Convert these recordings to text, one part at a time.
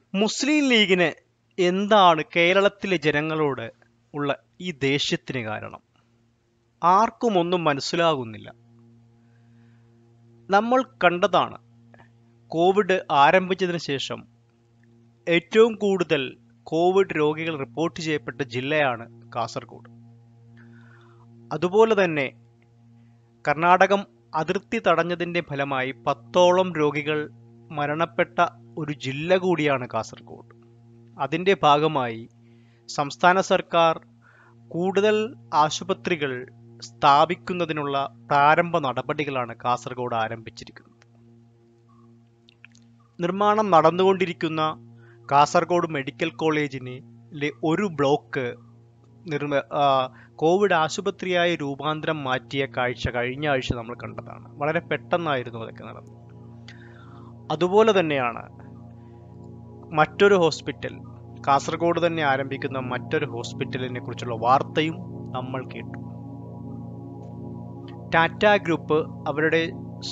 മുസ്ലിം ലീഗിന് എന്താണ് കേരളത്തിലെ ജനങ്ങളോട് ഉള്ള ഈ ദേഷ്യത്തിന് കാരണം ആർക്കും ഒന്നും മനസ്സിലാകുന്നില്ല നമ്മൾ കണ്ടതാണ് കോവിഡ് ആരംഭിച്ചതിന് ശേഷം ഏറ്റവും കൂടുതൽ കോവിഡ് രോഗികൾ റിപ്പോർട്ട് ചെയ്യപ്പെട്ട ജില്ലയാണ് കാസർഗോഡ് അതുപോലെ തന്നെ കർണാടകം അതിർത്തി തടഞ്ഞതിൻ്റെ ഫലമായി പത്തോളം രോഗികൾ മരണപ്പെട്ട ഒരു ജില്ല കൂടിയാണ് കാസർഗോഡ് അതിൻ്റെ ഭാഗമായി സംസ്ഥാന സർക്കാർ കൂടുതൽ ആശുപത്രികൾ സ്ഥാപിക്കുന്നതിനുള്ള പ്രാരംഭ നടപടികളാണ് കാസർഗോഡ് ആരംഭിച്ചിരിക്കുന്നത് നിർമ്മാണം നടന്നുകൊണ്ടിരിക്കുന്ന കാസർഗോഡ് മെഡിക്കൽ കോളേജിന് ലെ ഒരു ബ്ലോക്ക് നിർമ്മ ആ, കോവിഡ് ആശുപത്രിയായി രൂപാന്തരം മാറ്റിയ കാഴ്ച കഴിഞ്ഞ ആഴ്ച നമ്മൾ കണ്ടതാണ് വളരെ പെട്ടെന്നായിരുന്നു അതൊക്കെ നടന്നത് അതുപോലെ തന്നെയാണ് മറ്റൊരു ഹോസ്പിറ്റൽ കാസർഗോഡ് തന്നെ ആരംഭിക്കുന്ന മറ്റൊരു ഹോസ്പിറ്റലിനെ കുറിച്ചുള്ള വാർത്തയും നമ്മൾ കേട്ടു ടാറ്റ ഗ്രൂപ്പ് അവരുടെ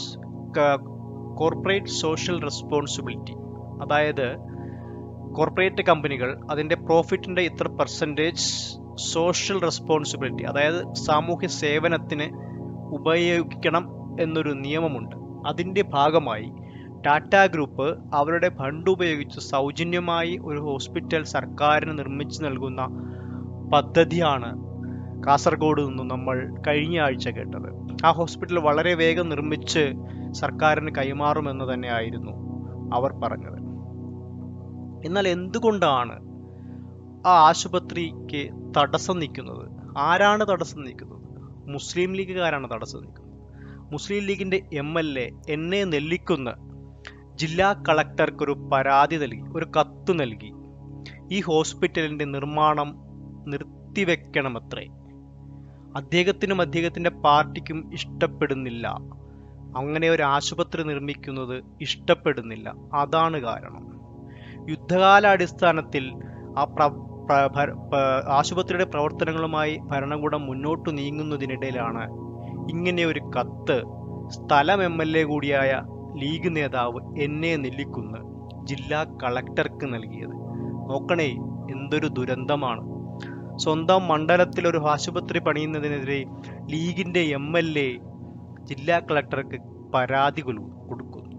കോർപ്പറേറ്റ് സോഷ്യൽ റെസ്പോൺസിബിലിറ്റി അതായത് കോർപ്പറേറ്റ് കമ്പനികൾ അതിൻ്റെ പ്രോഫിറ്റിൻ്റെ ഇത്ര പെർസെൻറ്റേജ് സോഷ്യൽ റെസ്പോൺസിബിലിറ്റി അതായത് സാമൂഹ്യ സേവനത്തിന് ഉപയോഗിക്കണം എന്നൊരു നിയമമുണ്ട് അതിൻ്റെ ഭാഗമായി ടാറ്റ ഗ്രൂപ്പ് അവരുടെ ഫണ്ട് ഉപയോഗിച്ച് സൗജന്യമായി ഒരു ഹോസ്പിറ്റൽ സർക്കാരിന് നിർമ്മിച്ചു നൽകുന്ന പദ്ധതിയാണ് കാസർഗോഡ് നിന്നും നമ്മൾ കഴിഞ്ഞ ആഴ്ച കേട്ടത് ആ ഹോസ്പിറ്റൽ വളരെ വേഗം നിർമ്മിച്ച് സർക്കാരിന് കൈമാറുമെന്ന് തന്നെയായിരുന്നു അവർ പറഞ്ഞത് എന്നാൽ എന്തുകൊണ്ടാണ് ആ ആശുപത്രിക്ക് തടസ്സം നിൽക്കുന്നത് ആരാണ് തടസ്സം നിൽക്കുന്നത് മുസ്ലിം ലീഗുകാരാണ് തടസ്സം നിൽക്കുന്നത് മുസ്ലിം ലീഗിന്റെ എം എൽ എ എന്നെ നെല്ലിക്കുന്ന് ജില്ലാ കളക്ടർക്കൊരു പരാതി നൽകി ഒരു കത്ത് നൽകി ഈ ഹോസ്പിറ്റലിന്റെ നിർമ്മാണം നിർത്തിവെക്കണമത്രേ അദ്ദേഹത്തിനും അദ്ദേഹത്തിന്റെ പാർട്ടിക്കും ഇഷ്ടപ്പെടുന്നില്ല അങ്ങനെ ഒരു ആശുപത്രി നിർമ്മിക്കുന്നത് ഇഷ്ടപ്പെടുന്നില്ല അതാണ് കാരണം യുദ്ധകാലാടിസ്ഥാനത്തിൽ ആ പ്ര പ്ര- ഭര- പ- ആശുപത്രിയുടെ പ്രവർത്തനങ്ങളുമായി ഭരണകൂടം മുന്നോട്ട് നീങ്ങുന്നതിനിടയിലാണ് ഇങ്ങനെ ഒരു കത്ത് സ്ഥലം എം എൽ എ കൂടിയായ ലീഗ് നേതാവ് എന്നെ നെല്ലിക്കുന്ന് ജില്ലാ കളക്ടർക്ക് നൽകിയത് നോക്കണേ എന്തൊരു ദുരന്തമാണ് സ്വന്തം മണ്ഡലത്തിൽ ഒരു ആശുപത്രി പണിയുന്നതിനെതിരെ ലീഗിന്റെ എം എൽ എ ജില്ലാ കളക്ടർക്ക് പരാതി കൊലു- കൊടുക്കുന്നു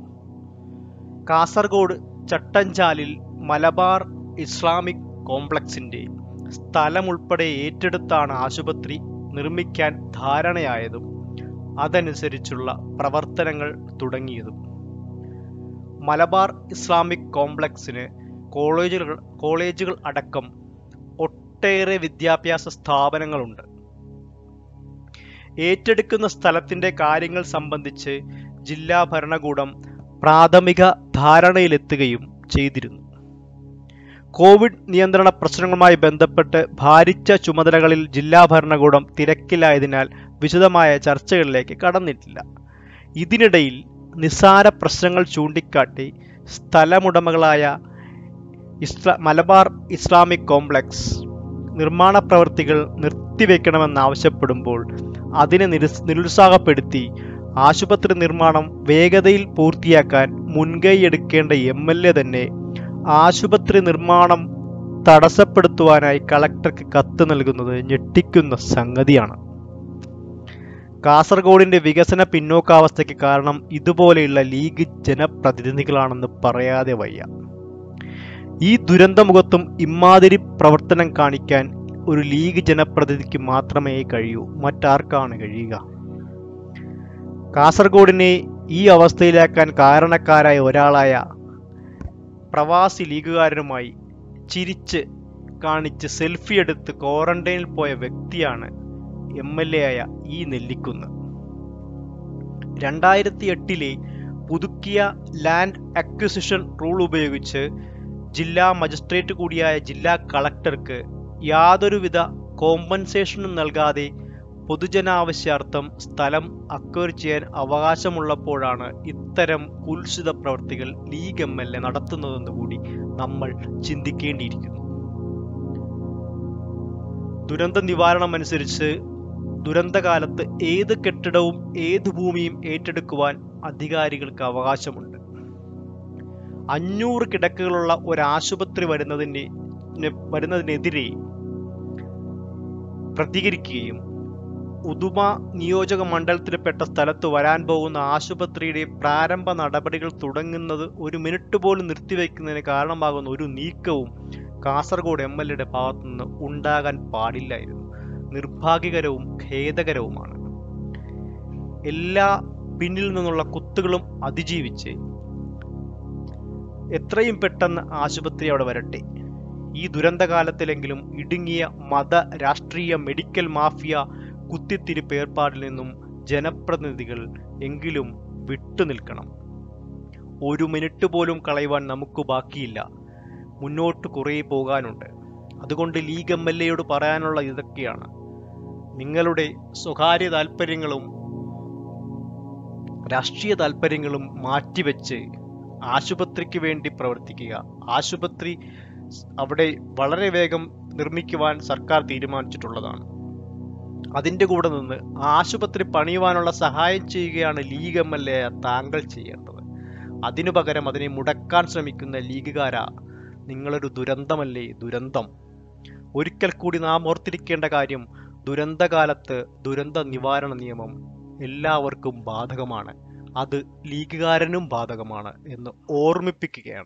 കാസർഗോഡ് ചട്ടഞ്ചാലിൽ മലബാർ ഇസ്ലാമിക് കോംപ്ലക്സിന്റെ സ്ഥലം ഉൾപ്പെടെ ഏറ്റെടുത്താണ് ആശുപത്രി നിർമ്മിക്കാൻ ധാരണയായതും അതനുസരിച്ചുള്ള പ്രവർത്തനങ്ങൾ തുടങ്ങിയതും മലബാർ ഇസ്ലാമിക് കോംപ്ലക്സിന് കോളേജുകൾ കോളേജുകൾ അടക്കം ഒട്ടേറെ വിദ്യാഭ്യാസ സ്ഥാപനങ്ങളുണ്ട് ഏറ്റെടുക്കുന്ന സ്ഥലത്തിന്റെ കാര്യങ്ങൾ സംബന്ധിച്ച് ജില്ലാ ഭരണകൂടം പ്രാഥമിക ധാരണയിലെത്തുകയും ചെയ്തിരുന്നു കോവിഡ് നിയന്ത്രണ പ്രശ്നങ്ങളുമായി ബന്ധപ്പെട്ട് ഭാരിച്ച ചുമതലകളിൽ ജില്ലാ ഭരണകൂടം തിരക്കിലായതിനാൽ വിശദമായ ചർച്ചകളിലേക്ക് കടന്നിട്ടില്ല ഇതിനിടയിൽ നിസ്സാര പ്രശ്നങ്ങൾ ചൂണ്ടിക്കാട്ടി സ്ഥലമുടമകളായ ഇസ്ലാ മലബാർ ഇസ്ലാമിക് കോംപ്ലക്സ് നിർമ്മാണ പ്രവൃത്തികൾ നിർത്തിവെക്കണമെന്നാവശ്യപ്പെടുമ്പോൾ അതിനെ നിരുസ് നിരുത്സാഹപ്പെടുത്തി ആശുപത്രി നിർമ്മാണം വേഗതയിൽ പൂർത്തിയാക്കാൻ മുൻകൈയെടുക്കേണ്ട എം എൽ എ തന്നെ ആശുപത്രി നിർമ്മാണം തടസ്സപ്പെടുത്തുവാനായി കളക്ടർക്ക് കത്ത് നൽകുന്നത് ഞെട്ടിക്കുന്ന സംഗതിയാണ് കാസർഗോഡിന്റെ വികസന പിന്നോക്കാവസ്ഥയ്ക്ക് കാരണം ഇതുപോലെയുള്ള ലീഗ് ജനപ്രതിനിധികളാണെന്ന് പറയാതെ വയ്യ ഈ ദുരന്തമുഖത്തും ഇമാതിരി പ്രവർത്തനം കാണിക്കാൻ ഒരു ലീഗ് ജനപ്രതിനിധിക്ക് മാത്രമേ കഴിയൂ മറ്റാർക്കാണ് കഴിയുക കാസർഗോഡിനെ ഈ അവസ്ഥയിലാക്കാൻ കാരണക്കാരായ ഒരാളായ പ്രവാസി ലീഗുകാരനുമായി ചിരിച്ച് കാണിച്ച് സെൽഫി എടുത്ത് ക്വാറന്റൈനിൽ പോയ വ്യക്തിയാണ് എം എൽ എ ആയ ഈ നെല്ലിക്കുന്ന് രണ്ടായിരത്തി എട്ടിലെ പുതുക്കിയ ലാൻഡ് അക്വിസിഷൻ റൂൾ ഉപയോഗിച്ച് ജില്ലാ മജിസ്ട്രേറ്റ് കൂടിയായ ജില്ലാ കളക്ടർക്ക് യാതൊരുവിധ കോമ്പൻസേഷനും നൽകാതെ പൊതുജനാവശ്യാർത്ഥം സ്ഥലം അക്വയർ ചെയ്യാൻ അവകാശമുള്ളപ്പോഴാണ് ഇത്തരം കുൽസിത പ്രവർത്തികൾ ലീഗ് എം എൽ എ നടത്തുന്നതെന്ന് കൂടി നമ്മൾ ചിന്തിക്കേണ്ടിയിരിക്കുന്നു ദുരന്ത നിവാരണം അനുസരിച്ച് ദുരന്തകാലത്ത് ഏത് കെട്ടിടവും ഏത് ഭൂമിയും ഏറ്റെടുക്കുവാൻ അധികാരികൾക്ക് അവകാശമുണ്ട് അഞ്ഞൂറ് കിടക്കുകളുള്ള ഒരു ആശുപത്രി വരുന്നതിന് ന് വരുന്നതിനെതിരെ പ്രതികരിക്കുകയും ഉദുമ നിയോജക മണ്ഡലത്തിൽപ്പെട്ട സ്ഥലത്ത് വരാൻ പോകുന്ന ആശുപത്രിയുടെ പ്രാരംഭ നടപടികൾ തുടങ്ങുന്നത് ഒരു മിനിറ്റ് പോലും നിർത്തിവെക്കുന്നതിന് കാരണമാകുന്ന ഒരു നീക്കവും കാസർഗോഡ് എം എൽ എയുടെ ഭാഗത്തു നിന്ന് ഉണ്ടാകാൻ പാടില്ലായിരുന്നു നിർഭാഗ്യകരവും ഖേദകരവുമാണ് എല്ലാ പിന്നിൽ നിന്നുള്ള കുത്തുകളും അതിജീവിച്ച് എത്രയും പെട്ടെന്ന് ആശുപത്രി അവിടെ വരട്ടെ ഈ ദുരന്തകാലത്തിലെങ്കിലും ഇടുങ്ങിയ മത രാഷ്ട്രീയ മെഡിക്കൽ മാഫിയ കുത്തിത്തിരിപ്പ് ഏർപ്പാടിൽ നിന്നും ജനപ്രതിനിധികൾ എങ്കിലും വിട്ടുനിൽക്കണം ഒരു മിനിറ്റ് പോലും കളയുവാൻ നമുക്ക് ബാക്കിയില്ല മുന്നോട്ട് കുറേ പോകാനുണ്ട് അതുകൊണ്ട് ലീഗ് എം എൽ എയോട് പറയാനുള്ള ഇതൊക്കെയാണ് നിങ്ങളുടെ സ്വകാര്യ താല്പര്യങ്ങളും രാഷ്ട്രീയ താല്പര്യങ്ങളും മാറ്റിവെച്ച് ആശുപത്രിക്ക് വേണ്ടി പ്രവർത്തിക്കുക ആശുപത്രി അവിടെ വളരെ വേഗം നിർമ്മിക്കുവാൻ സർക്കാർ തീരുമാനിച്ചിട്ടുള്ളതാണ് അതിൻ്റെ കൂടെ നിന്ന് ആശുപത്രി പണിയുവാനുള്ള സഹായം ചെയ്യുകയാണ് ലീഗ് എം എൽ എ താങ്കൾ ചെയ്യേണ്ടത് അതിനു പകരം അതിനെ മുടക്കാൻ ശ്രമിക്കുന്ന ലീഗുകാരാ നിങ്ങളൊരു ദുരന്തമല്ലേ ദുരന്തം ഒരിക്കൽ കൂടി നാം ഓർത്തിരിക്കേണ്ട കാര്യം ദുരന്തകാലത്ത് ദുരന്ത നിവാരണ നിയമം എല്ലാവർക്കും ബാധകമാണ് അത് ലീഗുകാരനും ബാധകമാണ് എന്ന് ഓർമ്മിപ്പിക്കുകയാണ്